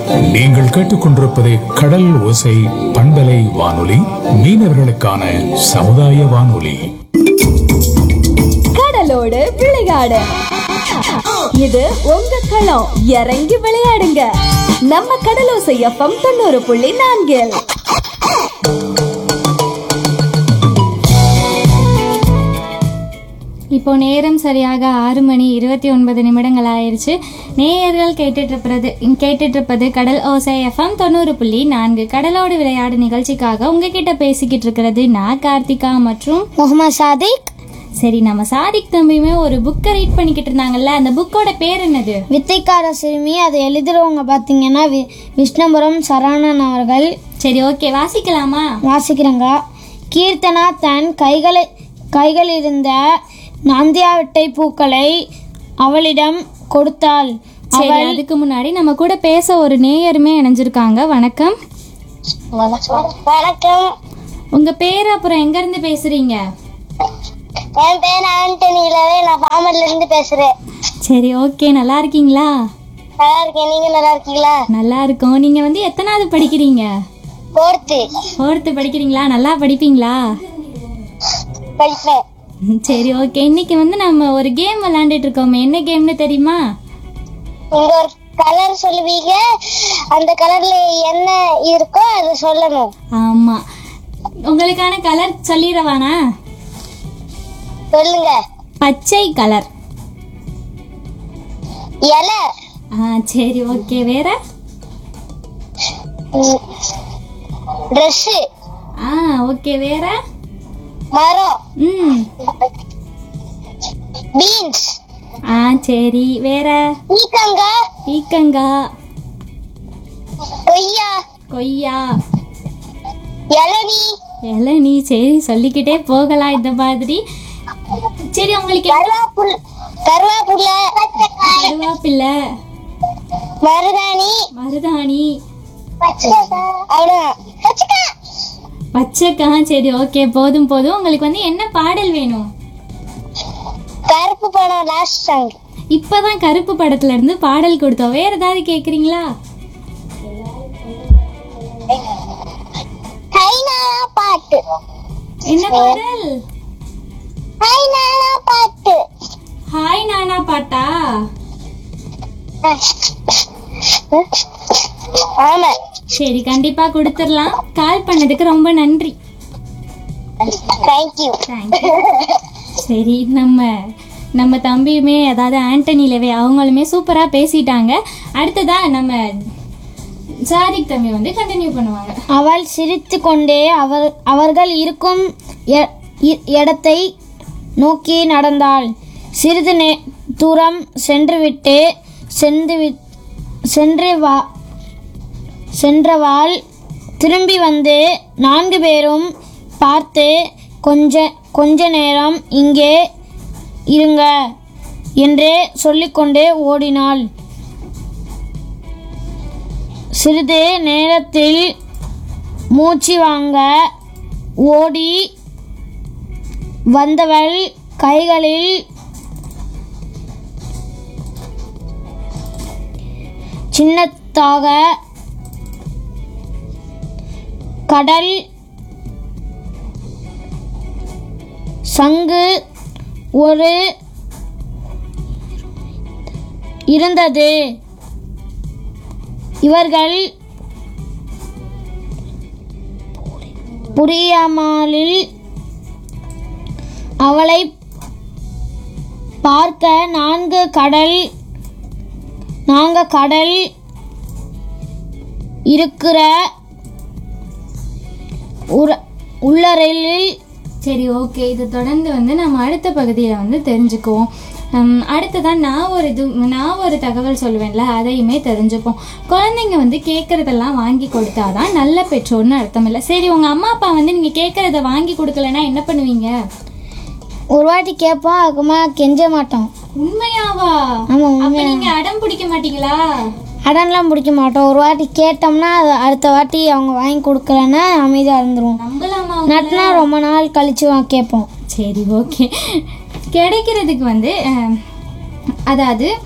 நீங்கள் கேட்டுக்கொண்டிருப்பது கடல் ஓசை பண்பலை வானொலி மீனவர்களுக்கான சமுதாய வானொலி கடலோடு விளையாடு இது உங்க களம் இறங்கி விளையாடுங்க நம்ம கடலோசை எஃப்எம் தொண்ணூறு புள்ளி நான்கில் இப்போ நேரம் சரியாக ஆறு மணி இருபத்தி ஒன்பது நிமிடங்கள் ஆயிருச்சு நேயர்கள் கேட்டுட்டு இருப்பது கேட்டுட்டு இருப்பது கடல் ஓசை எஃப்எம் தொண்ணூறு புள்ளி நான்கு கடலோடு விளையாடு நிகழ்ச்சிக்காக உங்ககிட்ட பேசிக்கிட்டு இருக்கிறது நான் கார்த்திகா மற்றும் முகமது சாதிக் சரி நம்ம சாதிக் தம்பியுமே ஒரு புக்கை ரீட் பண்ணிக்கிட்டு இருந்தாங்கல்ல அந்த புக்கோட பேர் என்னது வித்தைக்கார சிறுமி அதை எழுதுறவங்க பார்த்தீங்கன்னா வி விஷ்ணுபுரம் சரவணன் அவர்கள் சரி ஓகே வாசிக்கலாமா வாசிக்கிறாங்க கீர்த்தனா தன் கைகளை கைகளில் இருந்த நாந்தியாவட்டை பூக்களை அவளிடம் கொடுத்தாள் சரி அவள் அதுக்கு முன்னாடி நம்ம கூட பேச ஒரு நேயருமே இணைஞ்சிருக்காங்க வணக்கம் வணக்கம் உங்க பேர் அப்புறம் எங்க இருந்து பேசுறீங்க என் பேர் ஆண்டனி இளவே நான் பாமர்ல இருந்து பேசுறேன் சரி ஓகே நல்லா இருக்கீங்களா நல்லா இருக்கேன் நீங்க நல்லா இருக்கீங்களா நல்லா இருக்கோம் நீங்க வந்து எத்தனாவது படிக்கிறீங்க போர்த்து ஃபோர்த்து படிக்கிறீங்களா நல்லா படிப்பீங்களா படிப்பேன் ம், சரி ஓகே இன்னைக்கு வந்து நம்ம ஒரு கேம் விளையாண்டுட்டு இருக்கோமே என்ன கேம்னு தெரியுமா நீங்க ஒரு கலர் சொல்லுவீங்க அந்த கலர்ல என்ன இருக்கோ அதை சொல்லணும் ஆமா உங்களுக்கான கலர் சொல்லிடவானா சொல்லுங்க பச்சை கலர் இலை ஆ சரி ஓகே வேற ட்ரெஸ் ஆ ஓகே வேற மரம் ம் பீன்ஸ் ஆ சரி வேற பீக்கங்காய் பீக்கங்காய் கொய்யா கொய்யா இளநீ இளநீ சரி சொல்லிக்கிட்டே போகலாம் இந்த மாதிரி சரி உங்களுக்கு என்ன கருவாப்புல் கருவாப்புள்ள கருவேப்பிலை மருதாணி மருதாணி அவ்வளவுதான் பச்சைக்காய். பச்சைக்கா சரி ஓகே போதும் போதும் உங்களுக்கு வந்து என்ன பாடல் வேணும் கருப்பு படம் லாஸ்ட் சாங் இப்பதான் கருப்பு படத்துல இருந்து பாடல் கொடுத்தோம் வேற ஏதாவது கேக்குறீங்களா ஹைனாலா பாட்டு என்ன பாடல் ஹைனாலா பாட்டு ஹாய் நானா பாட்டா ஆமா சரி கண்டிப்பா கொடுத்துடலாம் கால் பண்ணதுக்கு ரொம்ப நன்றி தேங்க்யூ தேங்க்யூ சரி நம்ம நம்ம தம்பியுமே அதாவது ஆண்டனி லெவே அவங்களுமே சூப்பரா பேசிட்டாங்க அடுத்ததா நம்ம சாதிக் தம்பி வந்து கண்டினியூ பண்ணுவாங்க அவள் சிரித்து கொண்டே அவர் அவர்கள் இருக்கும் எ- இ- இடத்தை நோக்கி நடந்தாள் சிறிது நே தூரம் சென்றுவிட்டு சென்று வி- சென்று வா சென்றவாள் திரும்பி வந்து நான்கு பேரும் பார்த்து கொஞ்ச கொஞ்ச நேரம் இங்கே இருங்க என்றே சொல்லிக்கொண்டே ஓடினாள் சிறிது நேரத்தில் மூச்சு வாங்க ஓடி வந்தவள் கைகளில் சின்னதாக கடல் சங்கு ஒரு இருந்தது இவர்கள் புரியாமலில் அவளை பார்க்க நான்கு கடல் நாங்க கடல் இருக்கிற உர- உள்ளறையில் சரி ஓகே இதை தொடர்ந்து வந்து நம்ம அடுத்த பகுதியில் வந்து தெரிஞ்சுக்குவோம் ஹம், அடுத்ததான் நான் ஒரு இது நான் ஒரு தகவல் சொல்லுவேன்ல அதையுமே தெரிஞ்சுப்போம் குழந்தைங்க வந்து கேட்குறதெல்லாம் வாங்கி கொடுத்தாதான் நல்ல பெற்றோர்னு அர்த்தம் இல்லை சரி உங்கள் அம்மா அப்பா வந்து நீங்கள் கேட்குறத வாங்கி கொடுக்கலன்னா என்ன பண்ணுவீங்க ஒரு வாட்டி கேட்போம் அதுக்குமா கெஞ்ச மாட்டோம் உண்மையாவா ஆமா அப்ப உண்மையா நீங்க அடம் பிடிக்க மாட்டீங்களா அடன்லாம் பிடிக்க மாட்டோம் ஒரு வாட்டி கேட்டோம்னா அது அடுத்த வாட்டி அவங்க வாங்கி கொடுக்கலன்னா அமைதியாக இருந்துருவோம் நம்பலாமா நட்டுனா ரொம்ப நாள் கழிச்சு வா- கேட்போம் சரி ஓகே கிடைக்கிறதுக்கு வந்து அஹ், அதாவது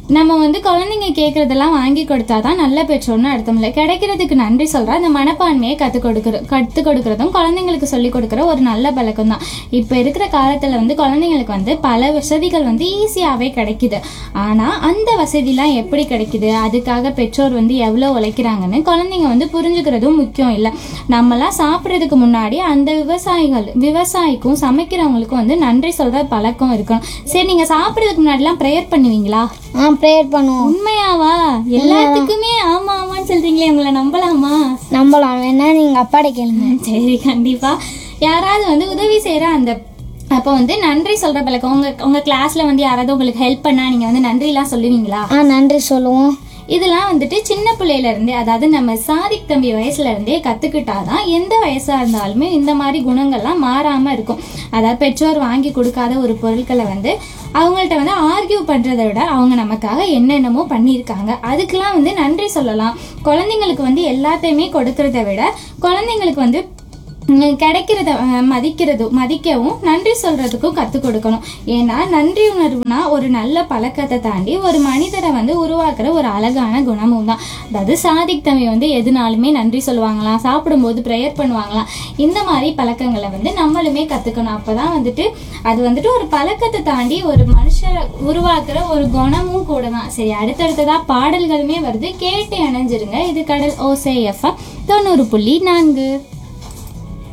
நம்ம வந்து குழந்தைங்க கேட்குறதெல்லாம் வாங்கி கொடுத்தா தான் நல்ல பெற்றோர்னு அர்த்தம் இல்லை கிடைக்கிறதுக்கு நன்றி சொல்கிற அந்த மனப்பான்மையை கற்றுக் கொடுக்குற கற்றுக் கொடுக்குறதும் குழந்தைங்களுக்கு சொல்லிக் கொடுக்குற ஒரு நல்ல பழக்கம் தான் இப்போ இருக்கிற காலத்தில் வந்து குழந்தைங்களுக்கு வந்து பல வசதிகள் வந்து ஈஸியாகவே கிடைக்குது ஆனால் அந்த வசதிலாம் எப்படி கிடைக்குது அதுக்காக பெற்றோர் வந்து எவ்வளோ உழைக்கிறாங்கன்னு குழந்தைங்க வந்து புரிஞ்சுக்கிறதும் முக்கியம் இல்லை நம்மலாம் சாப்பிட்றதுக்கு முன்னாடி அந்த விவசாயிகள் விவசாயிக்கும் சமைக்கிறவங்களுக்கும் வந்து நன்றி சொல்கிற பழக்கம் இருக்கணும் சரி நீங்கள் சாப்பிட்றதுக்கு முன்னாடிலாம் ப்ரேயர் பண்ணுவீங்களா ஆ ப்ரேயர் பண்ணுவோம் உண்மையாவா எல்லாத்துக்குமே ஆமா ஆமான்னு சொல்றீங்களே உங்களை நம்பலாமா நம்பலாம் வேணா நீங்கள் அப்பாட்ட கேளுங்க சரி கண்டிப்பா யாராவது வந்து உதவி செய்யற அந்த அப்போ வந்து நன்றி சொல்ற பழக்கம் உங்க உங்க கிளாஸ்ல வந்து யாராவது உங்களுக்கு ஹெல்ப் பண்ணா நீங்க வந்து நன்றிலாம் சொல்லுவீங்களா ஆ நன்றி சொல்லுவோம் இதெல்லாம் வந்துட்டு சின்ன பிள்ளையில இருந்தே அதாவது நம்ம சாதிக் தம்பி வயசுல இருந்தே கத்துக்கிட்டாதான் எந்த வயசா இருந்தாலுமே இந்த மாதிரி குணங்கள்லாம் மாறாம இருக்கும் அதாவது பெற்றோர் வாங்கி கொடுக்காத ஒரு பொருட்களை வந்து அவங்கள்ட்ட வந்து ஆர்கியூ பண்றதை விட அவங்க நமக்காக என்னென்னமோ பண்ணியிருக்காங்க அதுக்கெல்லாம் வந்து நன்றி சொல்லலாம் குழந்தைங்களுக்கு வந்து எல்லாத்தையுமே கொடுக்கறத விட குழந்தைங்களுக்கு வந்து உம், கிடைக்கிறத அஹ், மதிக்கிறது மதிக்கவும் நன்றி சொல்றதுக்கும் கற்றுக் கொடுக்கணும் ஏன்னா நன்றி உணர்வுனா ஒரு நல்ல பழக்கத்தை தாண்டி ஒரு மனிதரை வந்து உருவாக்குற ஒரு அழகான குணமும் தான் அதாவது சாதிக் தம்பி வந்து எதுனாலுமே நன்றி சொல்லுவாங்களாம் சாப்பிடும்போது ப்ரேயர் பண்ணுவாங்களாம் இந்த மாதிரி பழக்கங்களை வந்து நம்மளுமே கற்றுக்கணும் அப்பதான் வந்துட்டு அது வந்துட்டு ஒரு பழக்கத்தை தாண்டி ஒரு மனுஷரை உருவாக்குற ஒரு குணமும் கூட தான் சரி அடுத்தடுத்ததா பாடல்களுமே வருது கேட்டு இணைஞ்சிருங்க இது கடல் ஓசை எஃப்எம் தொண்ணூறு புள்ளி நான்கு